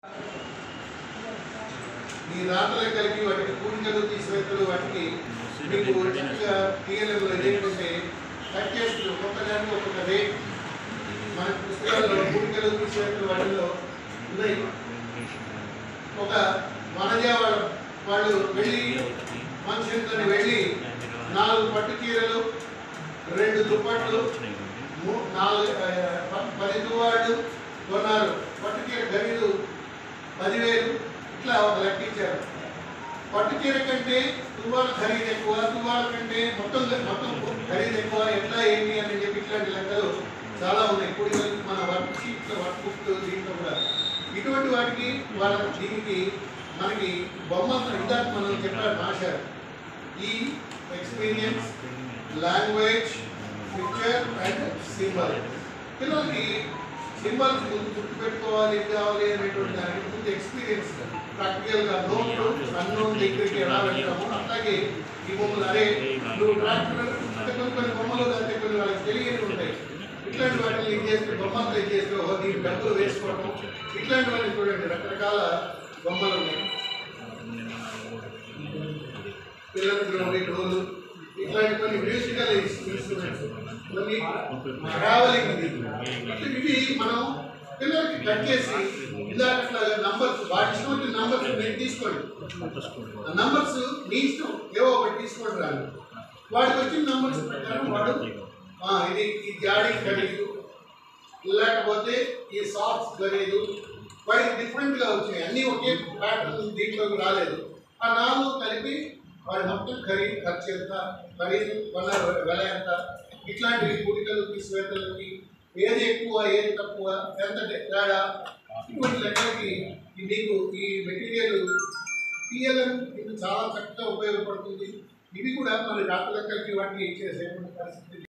ఈ రాత లెక్కలకి వాటికి కూడికలు తీసివేతలు వాటికి మీకు చక్కగా టీఎల్ఎంలో ఇదేంటంటే కట్ చేస్తూ ఒక్కొక్క దానికి ఒక్కొక్క రేట్ మన పుస్తకాల్లో కూడికలు తీసివేతలు వాటిలో ఉన్నాయి ఒక వనజ వాళ్ళ వాళ్ళు వెళ్ళి మనుషులతో వెళ్ళి నాలుగు పట్టు చీరలు రెండు దుప్పట్లు మూ- నాలుగు ఆ, ప- పది దువ్వాళ్ళు కొన్నారు పట్టు చీర ఖరీదు పదివేలు ఇట్లా ఒక లెక్క ఇచ్చారు పట్టు చీర కంటే తువ్వాల ఖరీదు ఎక్కువ తువ్వాల కంటే మొత్తం మొత్తం ఖరీదు ఎక్కువ ఎట్లా ఏంటి అని చెప్పి ఇట్లాంటి లెక్కలు చాలా ఉన్నాయి కూడి మన వర్క్ షీట్ వర్క్ బుక్ దీంట్లో కూడా ఇటువంటి వాటికి వాళ్ళ దీనికి మనకి బొమ్మలు ఇందాక మనం చెప్పారు మాస్టర్ ఈ experience language picture and symbol పిల్లలకి సింబల్స్ ముందు గుర్తుపెట్టుకోవాలి ఇది కావాలి అనేటువంటి దానికి ముందు ఎక్స్పీరియన్స్ ప్రాక్టికల్ గా నోట్ అన్నోన్ దగ్గరికి ఎలా వెళ్తామో అట్లాగే ఈ బొమ్మలు అరే నువ్వు ట్రాక్టర్ అంటే కొన్ని కొన్ని బొమ్మలు అంటే కొన్ని వాళ్ళకి తెలియని ఉంటాయి ఇట్లాంటి వాటిని ఇది చేస్తే బొమ్మలతో ఇది చేస్తే ఓ దీనికి డబ్బులు వేసుకోవడం ఇట్లాంటివన్నీ చూడండి రకరకాల బొమ్మలు ఉన్నాయి పిల్లలకు గ్రౌండ్ డోలు ఇట్లాంటి కొన్ని మ్యూజికల్ ఇన్స్ట్రుమెంట్స్ కొన్ని ట్రావెలింగ్ ఇది ఇట్లా ఇవి మనం పిల్లలకి కట్ చేసి ఇలాగట్లాగా నంబర్స్ వాటి ఇష్టం వచ్చిన నంబర్స్ మీరు తీసుకోండి ఆ నంబర్స్ మీ ఇష్టం ఏవో ఒకటి తీసుకోండి రాదు వాడికి వచ్చిన నంబర్స్ ప్రకారం వాడు ఆ, ఇది ఈ జాడీ ఖరీదు లేకపోతే ఈ సాక్స్ ఖరీదు వాడికి డిఫరెంట్ గా వచ్చినాయి అన్ని ఒకే ప్యాటర్న్ దీంట్లోకి రాలేదు ఆ నాలుగు కలిపి వాడి మొత్తం ఖరీదు ఖర్చు ఎంత ఖరీదు కొన్న వెల ఎంత ఇట్లాంటివి కూడికలు తీసివేతలకి ఏది ఎక్కువ ఏది తక్కువ ఎంత తేడా ఇటువంటి లెక్కలకి ఈ మీకు ఈ మెటీరియల్ టీఎల్ఎం ఇది చాలా చక్కగా ఉపయోగపడుతుంది ఇవి కూడా మన డాక్టర్ లెక్కలకి వాటికి చేసేటువంటి పరిస్థితి